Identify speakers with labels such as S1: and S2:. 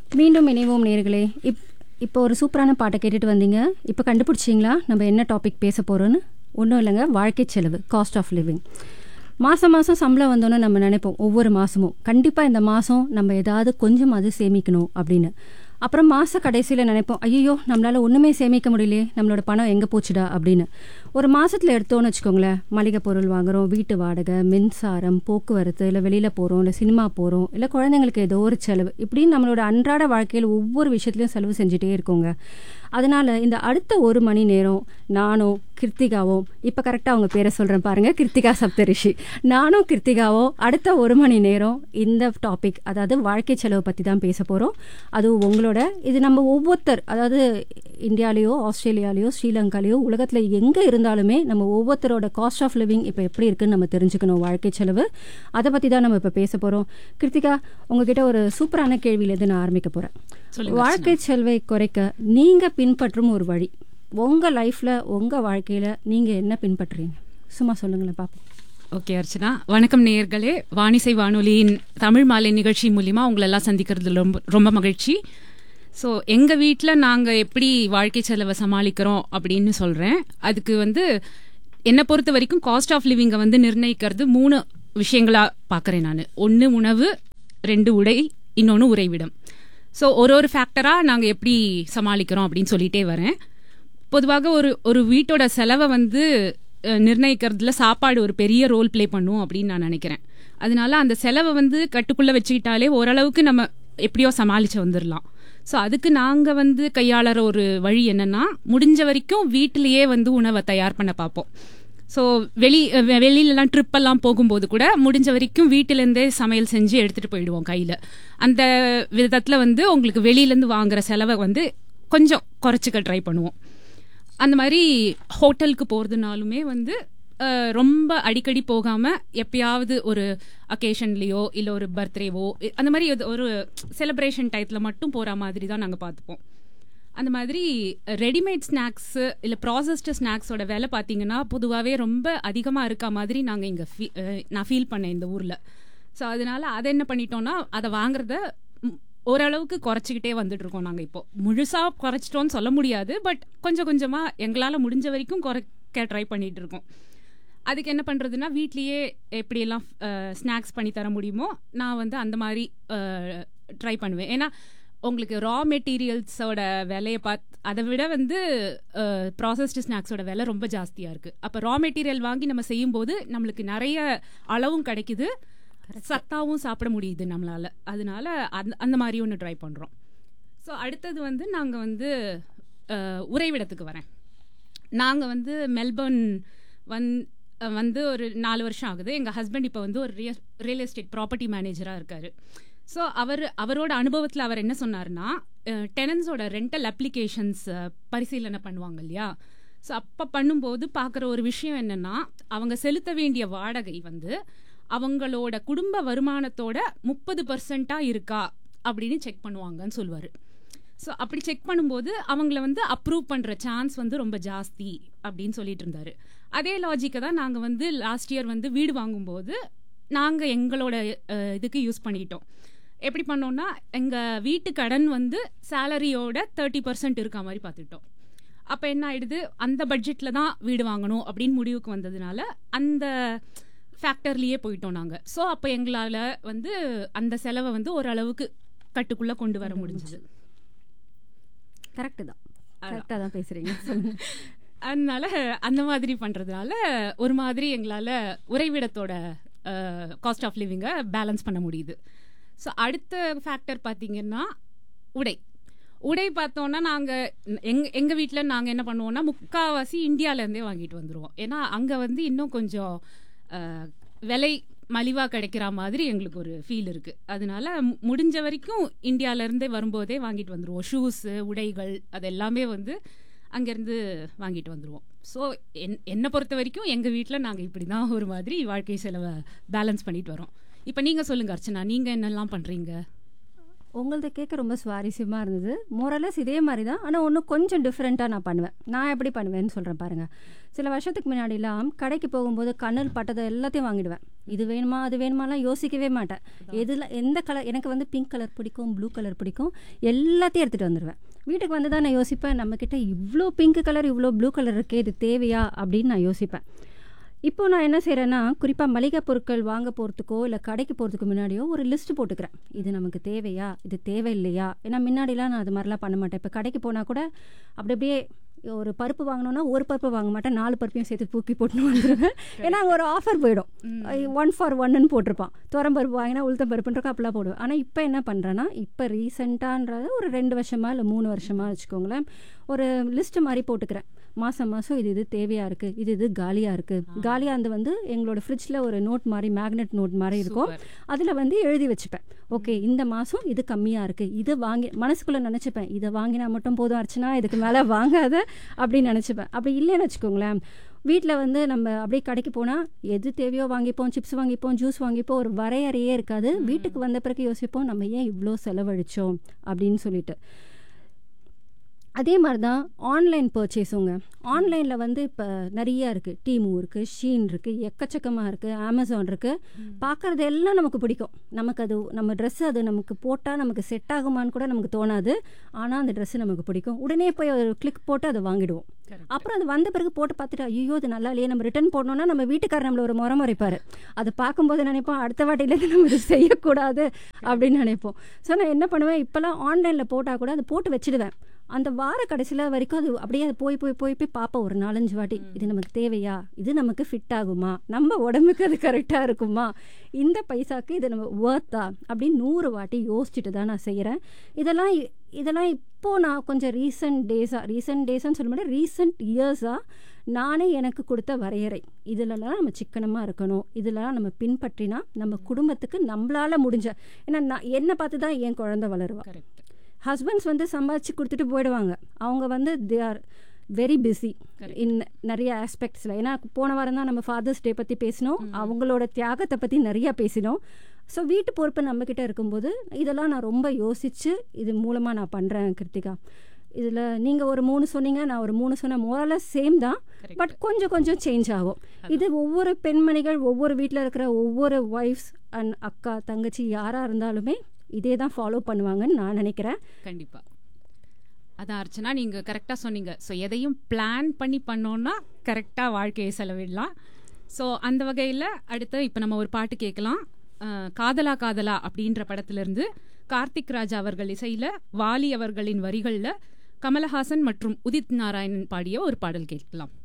S1: மீண்டும் இணைவோம் நேர்களே இப் இப்போ ஒரு சூப்பரான பாட்டை கேட்டுட்டு வந்தீங்க இப்போ கண்டுபிடிச்சிங்களா நம்ம என்ன டாபிக் பேச போகிறோன்னு ஒன்றும் இல்லைங்க வாழ்க்கை செலவு காஸ்ட் ஆஃப் லிவிங் மாதம் மாதம் சம்பளம் வந்தோன்னே நம்ம நினைப்போம் ஒவ்வொரு மாதமும் கண்டிப்பாக இந்த மாதம் நம்ம ஏதாவது கொஞ்சம் அது சேமிக்கணும் அப்படின்னு அப்புறம் மாத கடைசியில் நினைப்போம் ஐயோ நம்மளால் ஒன்றுமே சேமிக்க முடியலையே நம்மளோட பணம் எங்கே போச்சுடா அப்படின்னு ஒரு மாதத்தில் எடுத்தோன்னு வச்சுக்கோங்களேன் மளிகை பொருள் வாங்குறோம் வீட்டு வாடகை மின்சாரம் போக்குவரத்து இல்லை வெளியில் போகிறோம் இல்லை சினிமா போகிறோம் இல்லை குழந்தைங்களுக்கு ஏதோ ஒரு செலவு இப்படின்னு நம்மளோட அன்றாட வாழ்க்கையில் ஒவ்வொரு விஷயத்துலையும் செலவு செஞ்சுட்டே இருக்கோங்க அதனால் இந்த அடுத்த ஒரு மணி நேரம் நானும் கிருத்திகாவும் இப்போ கரெக்டாக அவங்க பேரை சொல்கிறேன் பாருங்கள் கிருத்திகா சப்தரிஷி நானும் கிருத்திகாவும் அடுத்த ஒரு மணி நேரம் இந்த டாபிக் அதாவது வாழ்க்கை செலவு பற்றி தான் பேச போகிறோம் அதுவும் உங்களோட இது நம்ம ஒவ்வொருத்தர் அதாவது இந்தியாலேயோ ஆஸ்திரேலியாலேயோ ஸ்ரீலங்காலேயோ உலகத்தில் எங்கே இருந்தாலுமே நம்ம ஒவ்வொருத்தரோட காஸ்ட் ஆஃப் லிவிங் இப்போ எப்படி இருக்குன்னு நம்ம தெரிஞ்சுக்கணும் வாழ்க்கை செலவு அதை பற்றி தான் நம்ம இப்போ பேச போகிறோம் கிருத்திகா உங்ககிட்ட ஒரு சூப்பரான கேள்வியிலேருந்து நான் ஆரம்பிக்க போகிறேன் வாழ்க்கை செலவை குறைக்க நீங்கள் பின்பற்றும் ஒரு வழி உங்கள் லைஃப்பில் உங்கள் வாழ்க்கையில் நீங்கள் என்ன பின்பற்றுறீங்க சும்மா சொல்லுங்களேன் பார்ப்போம்
S2: ஓகே அர்ச்சனா வணக்கம் நேயர்களே வானிசை வானொலியின் தமிழ் மாலை நிகழ்ச்சி மூலிமா உங்களை எல்லாம் சந்திக்கிறது ரொம்ப ரொம்ப மகிழ்ச்சி ஸோ எங்கள் வீட்டில் நாங்கள் எப்படி வாழ்க்கை செலவை சமாளிக்கிறோம் அப்படின்னு சொல்கிறேன் அதுக்கு வந்து என்னை பொறுத்த வரைக்கும் காஸ்ட் ஆஃப் லிவிங்கை வந்து நிர்ணயிக்கிறது மூணு விஷயங்களாக பார்க்குறேன் நான் ஒன்று உணவு ரெண்டு உடை இன்னொன்று உறைவிடம் ஸோ ஒரு ஒரு ஃபேக்டராக நாங்கள் எப்படி சமாளிக்கிறோம் அப்படின்னு சொல்லிட்டே வரேன் பொதுவாக ஒரு ஒரு வீட்டோட செலவை வந்து அஹ், நிர்ணயிக்கிறதுல சாப்பாடு ஒரு பெரிய ரோல் ப்ளே பண்ணும் அப்படின்னு நான் நினைக்கிறேன் அதனால அந்த செலவை வந்து கட்டுக்குள்ளே வச்சுக்கிட்டாலே ஓரளவுக்கு நம்ம எப்படியோ சமாளித்து வந்துடலாம் ஸோ அதுக்கு நாங்கள் வந்து கையாளுற ஒரு வழி என்னன்னா முடிஞ்ச வரைக்கும் வீட்டிலேயே வந்து உணவை தயார் பண்ண பார்ப்போம் ஸோ வெளி வெ- வெளியிலலாம் ட்ரிப் எல்லாம் போகும்போது கூட முடிஞ்ச வரைக்கும் வீட்டிலேருந்தே சமையல் செஞ்சு எடுத்துகிட்டு போயிடுவோம் கையில் அந்த விதத்தில் வந்து உங்களுக்கு வெளியிலேருந்து வாங்குற செலவை வந்து கொஞ்சம் குறைச்சிக்க ட்ரை பண்ணுவோம் அந்த மாதிரி ஹோட்டலுக்கு போகிறதுனாலுமே வந்து அஹ், ரொம்ப அடிக்கடி போகாமல் எப்பயாவது ஒரு அக்கேஷன்லேயோ இல்லை ஒரு பர்த்டேவோ அந்த மாதிரி இது ஒரு செலிப்ரேஷன் டயத்தில் மட்டும் போகிற மாதிரி தான் நாங்கள் பார்த்துப்போம் அந்த மாதிரி ரெடிமேட் ஸ்நாக்ஸு இல்லை ப்ராசஸ்டு ஸ்நாக்ஸோட விலை பார்த்தீங்கன்னா பொதுவாகவே ரொம்ப அதிகமாக இருக்க மாதிரி நாங்கள் இங்கே ஃபீ அஹ், நான் ஃபீல் பண்ணேன் இந்த ஊரில் ஸோ அதனால அதை என்ன பண்ணிட்டோம்னா அதை வாங்குறத ம், ஓரளவுக்கு குறைச்சிக்கிட்டே வந்துட்டு இருக்கோம் நாங்கள் இப்போ முழுசாக குறைச்சிட்டோம்னு சொல்ல முடியாது பட் கொஞ்சம் கொஞ்சமாக எங்களால் முடிஞ்ச வரைக்கும் குறைக்க ட்ரை பண்ணிட்டு இருக்கோம் அதுக்கு என்ன பண்ணுறதுன்னா வீட்லேயே எப்படியெல்லாம் ஸ்நாக்ஸ் பண்ணி தர முடியுமோ நான் வந்து அந்த மாதிரி ட்ரை பண்ணுவேன் ஏன்னா உங்களுக்கு ரா மெட்டீரியல்ஸோட விலையை பார்த்து அதை விட வந்து ப்ராசஸ்டு ஸ்நாக்ஸோட விலை ரொம்ப ஜாஸ்தியாக இருக்குது அப்போ ரா மெட்டீரியல் வாங்கி நம்ம செய்யும்போது நம்மளுக்கு நிறைய அளவும் கிடைக்குது சத்தாவும் சாப்பிட முடியுது நம்மளால அதனால அந்த அந்த மாதிரி ஒன்று ட்ரை பண்ணுறோம் ஸோ அடுத்தது வந்து நாங்கள் வந்து அஹ், உறைவிடத்துக்கு வரேன் நாங்கள் வந்து மெல்பர்ன் வந் அஹ், வந்து ஒரு நாலு வருஷம் ஆகுது எங்கள் ஹஸ்பண்ட் இப்போ வந்து ஒரு ரியல் ரியல் எஸ்டேட் ப்ராப்பர்ட்டி மேனேஜராக இருக்கார் ஸோ அவர் அவரோட அனுபவத்தில் அவர் என்ன சொன்னார்னா டெனன்ஸோட ரெண்டல் அப்ளிகேஷன்ஸ் பரிசீலனை பண்ணுவாங்க இல்லையா ஸோ அப்போ பண்ணும்போது பார்க்குற ஒரு விஷயம் என்னென்னா அவங்க செலுத்த வேண்டிய வாடகை வந்து அவங்களோட குடும்ப வருமானத்தோட முப்பது பர்சண்ட்டாக இருக்கா அப்படின்னு செக் பண்ணுவாங்கன்னு சொல்லுவார் ஸோ அப்படி செக் பண்ணும்போது அவங்கள வந்து அப்ரூவ் பண்ணுற சான்ஸ் வந்து ரொம்ப ஜாஸ்தி அப்படின்னு சொல்லிட்டு இருந்தாரு அதே லாஜிக்கை தான் நாங்கள் வந்து லாஸ்ட் இயர் வந்து வீடு வாங்கும்போது நாங்கள் எங்களோட அஹ், இதுக்கு யூஸ் பண்ணிக்கிட்டோம் எப்படி பண்ணோம்னா எங்கள் வீட்டு கடன் வந்து சேலரியோட தேர்ட்டி பர்சன்ட் இருக்க மாதிரி பார்த்துக்கிட்டோம் அப்போ என்ன ஆயிடுது அந்த பட்ஜெட்டில் தான் வீடு வாங்கணும் அப்படின்னு முடிவுக்கு வந்ததுனால அந்த ஃபேக்டர்லேயே போயிட்டோம் நாங்கள் ஸோ அப்போ எங்களால் வந்து அந்த செலவை வந்து ஓரளவுக்கு கட்டுக்குள்ளே கொண்டு வர முடிஞ்சது
S1: கரெக்டு தான் கரெக்டாக தான் பேசுகிறீங்க சொல்லுங்க
S2: அதனால அந்த மாதிரி பண்ணுறதுனால ஒரு மாதிரி எங்களால் உறைவிடத்தோட காஸ்ட் ஆஃப் லிவிங்கை பேலன்ஸ் பண்ண முடியுது ஸோ அடுத்த ஃபேக்டர் பார்த்தீங்கன்னா உடை உடை பார்த்தோன்னா நாங்கள் எங் எங்கள் வீட்டில் நாங்கள் என்ன பண்ணுவோம்னா முக்கால்வாசி இந்தியாவிலேருந்தே வாங்கிட்டு வந்துடுவோம் ஏன்னா அங்கே வந்து இன்னும் கொஞ்சம் அஹ், விலை மலிவாக கிடைக்கிற மாதிரி எங்களுக்கு ஒரு ஃபீல் இருக்குது அதனால மு- முடிஞ்ச வரைக்கும் இந்தியாவிலேருந்தே வரும்போதே வாங்கிட்டு வந்துடுவோம் ஷூஸு உடைகள் அது எல்லாமே வந்து அங்கேருந்து வாங்கிட்டு வந்துடுவோம் ஸோ என் என்னை பொறுத்த வரைக்கும் எங்கள் வீட்டில் நாங்கள் இப்படி தான் ஒரு மாதிரி வாழ்க்கை செலவை பேலன்ஸ் பண்ணிட்டு வரோம் இப்போ நீங்கள் சொல்லுங்கள் அர்ச்சனா நீங்கள் என்னெல்லாம் பண்ணுறீங்க
S1: உங்களது கேட்க ரொம்ப சுவாரஸ்யமாக இருந்தது மோரலஸ் இதே மாதிரி தான் ஆனால் ஒன்றும் கொஞ்சம் டிஃப்ரெண்ட்டாக நான் பண்ணுவேன் நான் எப்படி பண்ணுவேன்னு சொல்கிறேன் பாருங்கள் சில வருஷத்துக்கு முன்னாடிலாம் கடைக்கு போகும்போது கண்ணில் பட்டதை எல்லாத்தையும் வாங்கிடுவேன் இது வேணுமா அது வேணுமாலாம் யோசிக்கவே மாட்டேன் எதில் எந்த கலர் எனக்கு வந்து பிங்க் கலர் பிடிக்கும் ப்ளூ கலர் பிடிக்கும் எல்லாத்தையும் எடுத்துகிட்டு வந்துடுவேன் வீட்டுக்கு வந்து தான் நான் யோசிப்பேன் நம்மக்கிட்ட இவ்வளோ பிங்க் கலர் இவ்வளோ ப்ளூ கலர் இருக்கே இது தேவையா அப்படின்னு நான் யோசிப்பேன் இப்போ நான் என்ன செய்கிறேன்னா குறிப்பாக மளிகை பொருட்கள் வாங்க போகிறதுக்கோ இல்லை கடைக்கு போகிறதுக்கு முன்னாடியோ ஒரு லிஸ்ட் போட்டுக்கிறேன் இது நமக்கு தேவையா இது தேவையில்லையா ஏன்னா முன்னாடிலாம் நான் அது மாதிரிலாம் பண்ண மாட்டேன் இப்போ கடைக்கு போனால் கூட அப்படி அப்படியே ஒரு பருப்பு வாங்கினோன்னா ஒரு பருப்பு வாங்க மாட்டேன் நாலு பருப்பையும் சேர்த்து தூக்கி போட்டுன்னு வந்துடுவேன் ஏன்னா அங்கே ஒரு ஆஃபர் போயிடும் ஒன் ஃபார் ஒன்னு போட்டிருப்பான் துவரம் பருப்பு வாங்கினா உளுத்தம் பருப்புன்றக்கு அப்பெல்லாம் போடுவேன் ஆனால் இப்போ என்ன பண்ணுறேன்னா இப்போ ரீசெண்டான்றது ஒரு ரெண்டு வருஷமா இல்லை மூணு வருஷமா வச்சுக்கோங்களேன் ஒரு லிஸ்ட் மாதிரி போட்டுக்கிறேன் மாதம் மாதம் இது இது தேவையாக இருக்குது இது இது காலியாக இருக்குது காலியாக இருந்து வந்து எங்களோட ஃப்ரிட்ஜில் ஒரு நோட் மாதிரி மேக்னெட் நோட் மாதிரி இருக்கும் அதில் வந்து எழுதி வச்சுப்பேன் ஓகே இந்த மாதம் இது கம்மியாக இருக்குது இது வாங்கி மனசுக்குள்ளே நினச்சிப்பேன் இதை வாங்கினா மட்டும் போதும் அர்ச்சனா இதுக்கு மேலே வாங்காத அப்படின்னு நினச்சிப்பேன் அப்படி இல்லைன்னு வச்சுக்கோங்களேன் வீட்டில் வந்து நம்ம அப்படியே கடைக்கு போனால் எது தேவையோ வாங்கிப்போம் சிப்ஸ் வாங்கிப்போம் ஜூஸ் வாங்கிப்போம் ஒரு வரையறையே இருக்காது வீட்டுக்கு வந்த பிறகு யோசிப்போம் நம்ம ஏன் இவ்வளோ செலவழிச்சோம் அப்படின்னு சொல்லிட்டு அதே மாதிரி தான் ஆன்லைன் பர்ச்சேஸுங்க ஆன்லைனில் வந்து இப்போ நிறைய இருக்குது டீமு இருக்குது ஷீன் இருக்குது எக்கச்சக்கமாக இருக்குது அமேசான் இருக்குது பார்க்குறது எல்லாம் நமக்கு பிடிக்கும் நமக்கு அது நம்ம ட்ரெஸ்ஸு அது நமக்கு போட்டால் நமக்கு செட் ஆகுமான்னு கூட நமக்கு தோணாது ஆனால் அந்த ட்ரெஸ்ஸு நமக்கு பிடிக்கும் உடனே போய் ஒரு கிளிக் போட்டு அதை வாங்கிடுவோம் அப்புறம் அது வந்த பிறகு போட்டு பார்த்துட்டு ஐயோ அது நல்லா இல்லையே நம்ம ரிட்டர்ன் போடணும்னா நம்ம வீட்டுக்காரர் நம்மள ஒரு முறை முறைப்பார் அதை பார்க்கும்போது நினைப்போம் அடுத்த வாட்டிலேருந்து நம்ம இது செய்யக்கூடாது அப்படின்னு நினைப்போம் ஸோ நான் என்ன பண்ணுவேன் இப்போல்லாம் ஆன்லைனில் போட்டால் கூட அதை போட்டு வச்சிடுவேன் அந்த வார கடைசியில் வரைக்கும் அது அப்படியே அது போய் போய் போய் போய் பார்ப்போம் ஒரு நாலஞ்சு வாட்டி இது நமக்கு தேவையா இது நமக்கு ஃபிட் ஆகுமா நம்ம உடம்புக்கு அது கரெக்டாக இருக்குமா இந்த பைசாக்கு இது நம்ம ஒர்த்தா அப்படின்னு நூறு வாட்டி யோசிச்சுட்டு தான் நான் செய்கிறேன் இதெல்லாம் இதெல்லாம் இப்போது நான் கொஞ்சம் ரீசெண்ட் டேஸாக ரீசெண்ட் டேஸ்ன்னு சொல்ல முடியாது ரீசெண்ட் இயர்ஸாக நானே எனக்கு கொடுத்த வரையறை இதிலலாம் நம்ம சிக்கனமாக இருக்கணும் இதிலலாம் நம்ம பின்பற்றினா நம்ம குடும்பத்துக்கு நம்மளால் முடிஞ்ச ஏன்னா நான் என்னை பார்த்து தான் என் குழந்தை வளருவா ஹஸ்பண்ட்ஸ் வந்து சம்பாதிச்சு கொடுத்துட்டு போயிடுவாங்க அவங்க வந்து they are very busy in நிறைய ஆஸ்பெக்ட்ஸில் ஏன்னா போன வாரம் தான் நம்ம ஃபாதர்ஸ் டே பற்றி பேசினோம் அவங்களோட தியாகத்தை பற்றி நிறையா பேசினோம் ஸோ வீட்டு பொறுப்பு நம்மக்கிட்ட இருக்கும்போது இதெல்லாம் நான் ரொம்ப யோசித்து இது மூலமாக நான் பண்ணுறேன் கிருத்திகா இதில் நீங்கள் ஒரு மூணு சொன்னீங்க நான் ஒரு மூணு சொன்ன மோரல சேம் தான் பட் கொஞ்சம் கொஞ்சம் சேஞ்ச் ஆகும் இது ஒவ்வொரு பெண்மணிகள் ஒவ்வொரு வீட்டில் இருக்கிற ஒவ்வொரு ஒய்ஃப்ஸ் அண்ட் அக்கா தங்கச்சி யாராக இருந்தாலுமே இதே தான் ஃபாலோ பண்ணுவாங்கன்னு நான் நினைக்கிறேன்
S2: கண்டிப்பா அதான் அர்ச்சனா நீங்க கரெக்டா சொன்னீங்க ஸோ எதையும் பிளான் பண்ணி பண்ணோம்னா கரெக்டா வாழ்க்கையை செலவிடலாம் ஸோ அந்த வகையில் அடுத்து இப்போ நம்ம ஒரு பாட்டு கேட்கலாம் காதலா காதலா அப்படின்ற படத்துல இருந்து கார்த்திக் ராஜா அவர்கள் இசையில வாலி அவர்களின் வரிகளில் கமலஹாசன் மற்றும் உதித் நாராயணன் பாடிய ஒரு பாடல் கேட்கலாம்